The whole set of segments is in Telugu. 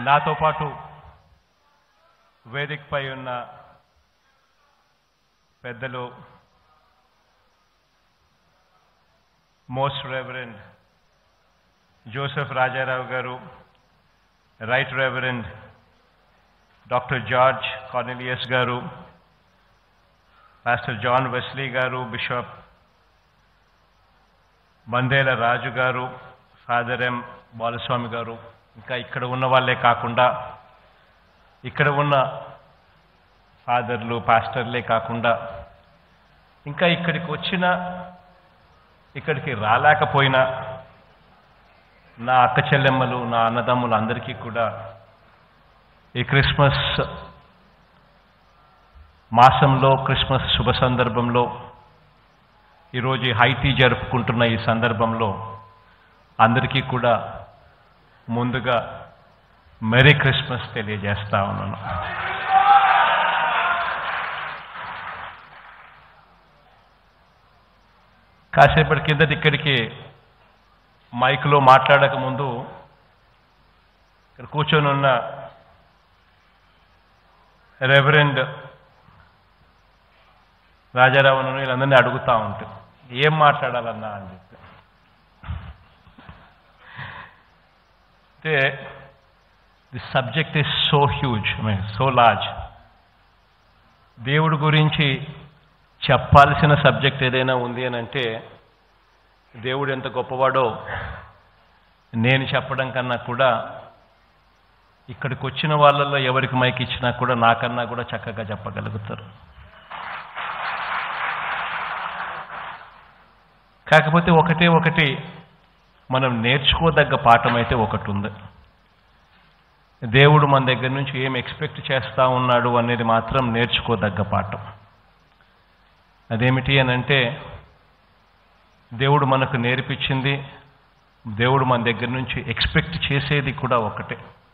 నాతో పాటు వేదికపై ఉన్న పెద్దలు మోస్ట్ రెవరెండ్ జోసెఫ్ రాజారావు గారు right reverend doctor George Cornelius గారు పాస్టర్ జాన్ వెస్లీ గారు బిషప్ మందేల రాజు గారు ఫాదర్ ఎం బాలస్వామి గారు ఇంకా ఇక్కడ ఉన్న వాళ్ళే కాకుండా ఇక్కడ ఉన్న ఫాదర్లు పాస్టర్లే కాకుండా ఇంకా ఇక్కడికి వచ్చిన ఇక్కడికి రాలేకపోయినా నా అక్క చెల్లెమ్మలు నా అన్నదమ్ములు అందరికీ కూడా ఈ క్రిస్మస్ మాసంలో క్రిస్మస్ శుభ సందర్భంలో ఈరోజు ఈ హైటీ జరుపుకుంటున్న ఈ సందర్భంలో అందరికీ కూడా ముందుగా మెరీ క్రిస్మస్ తెలియజేస్తా ఉన్నాను కాసేపటి కిందటి ఇక్కడికి మైక్లో మాట్లాడక ముందు ఇక్కడ కూర్చొని ఉన్న రెవరెండ్ రాజారావును వీళ్ళందరినీ అడుగుతా ఉంటే ఏం మాట్లాడాలన్నా అని చెప్పి అంటే the subject is so huge I mean so large దేవుడి గురించి చెప్పాల్సిన సబ్జెక్ట్ ఏదైనా ఉంది అని అంటే దేవుడు ఎంత గొప్పవాడో నేను చెప్పడం కన్నా కూడా ఇక్కడికి వచ్చిన వాళ్ళల్లో ఎవరికి మైక్ ఇచ్చినా కూడా నాకన్నా కూడా చక్కగా చెప్పగలుగుతారు కాకపోతే ఒకటే ఒకటి మనం నేర్చుకోదగ్గ పాఠం అయితే ఒకటి ఉంది దేవుడు మన దగ్గర నుంచి ఏం ఎక్స్పెక్ట్ చేస్తా ఉన్నాడు అనేది మాత్రం నేర్చుకోదగ్గ పాఠం అదేమిటి అని అంటే దేవుడు మనకు నేర్పించింది దేవుడు మన దగ్గర నుంచి ఎక్స్పెక్ట్ చేసేది కూడా ఒకటే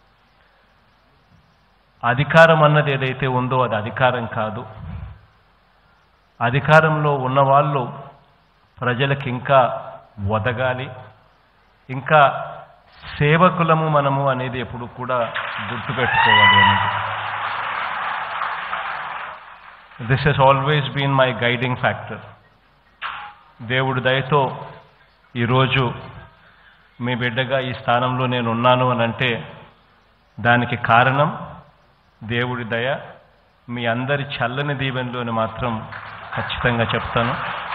అధికారం అన్నది ఏదైతే ఉందో అది అధికారం కాదు అధికారంలో ఉన్నవాళ్ళు ప్రజలకు ఇంకా ఒదగాలి ఇంకా సేవకులము మనము అనేది ఎప్పుడు కూడా గుర్తుపెట్టుకోవాలి అనేది this has always been my guiding factor దేవుడి దయతో ఈరోజు మీ బిడ్డగా ఈ స్థానంలో నేను ఉన్నాను అని అంటే దానికి కారణం దేవుడి దయ మీ అందరి చల్లని దీవెనలోని మాత్రం ఖచ్చితంగా చెప్తాను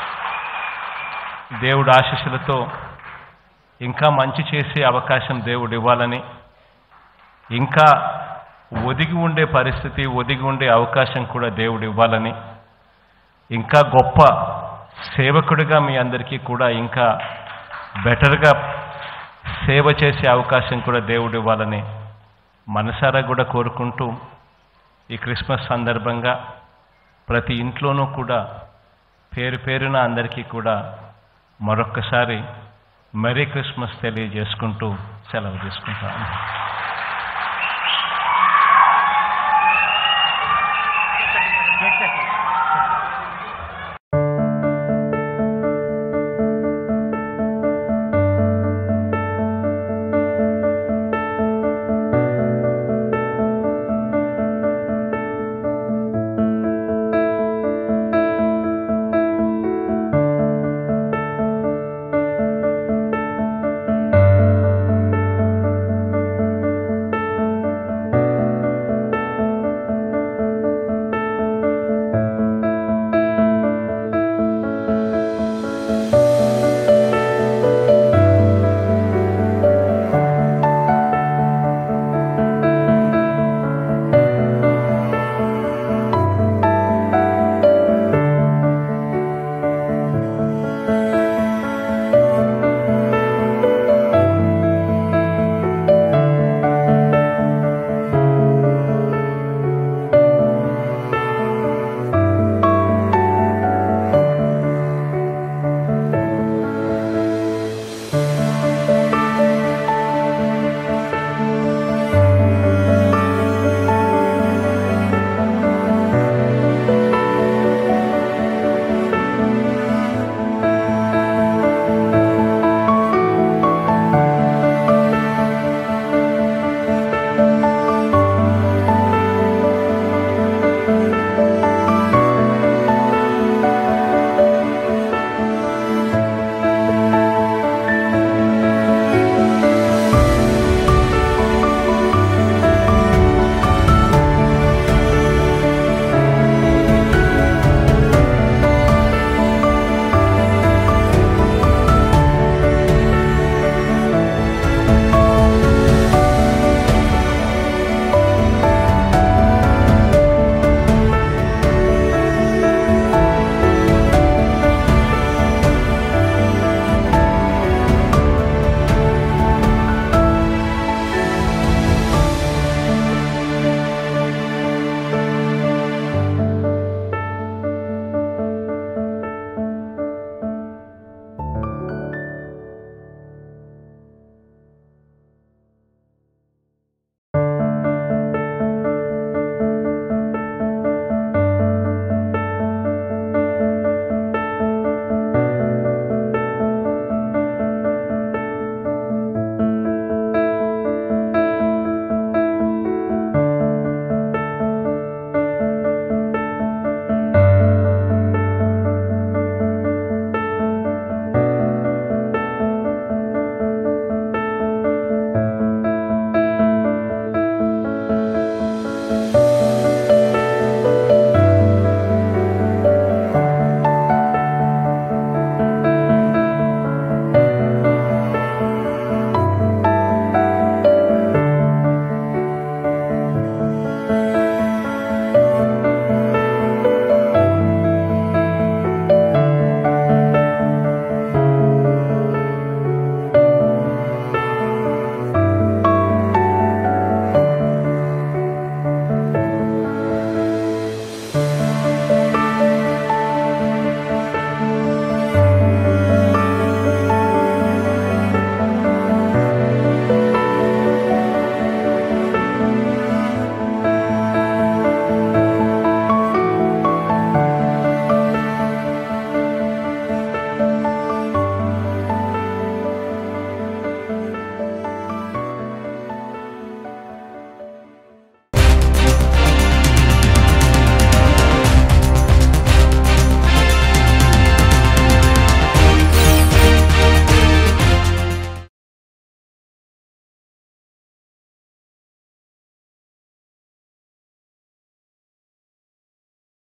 దేవుడు ఆశీస్సులతో ఇంకా మంచి చేసే అవకాశం దేవుడు ఇవ్వాలని ఇంకా ఒదిగి ఉండే పరిస్థితి ఒదిగి ఉండే అవకాశం కూడా దేవుడు ఇవ్వాలని ఇంకా గొప్ప సేవకుడిగా మీ అందరికీ కూడా ఇంకా బెటర్గా సేవ చేసే అవకాశం కూడా దేవుడు ఇవ్వాలని మనసారా కూడా కోరుకుంటూ ఈ క్రిస్మస్ సందర్భంగా ప్రతి ఇంట్లోనూ కూడా పేరు పేరున అందరికీ కూడా మరొక్కసారి మెరీ క్రిస్మస్ తెలియజేసుకుంటూ సెలవు తీసుకుంటాను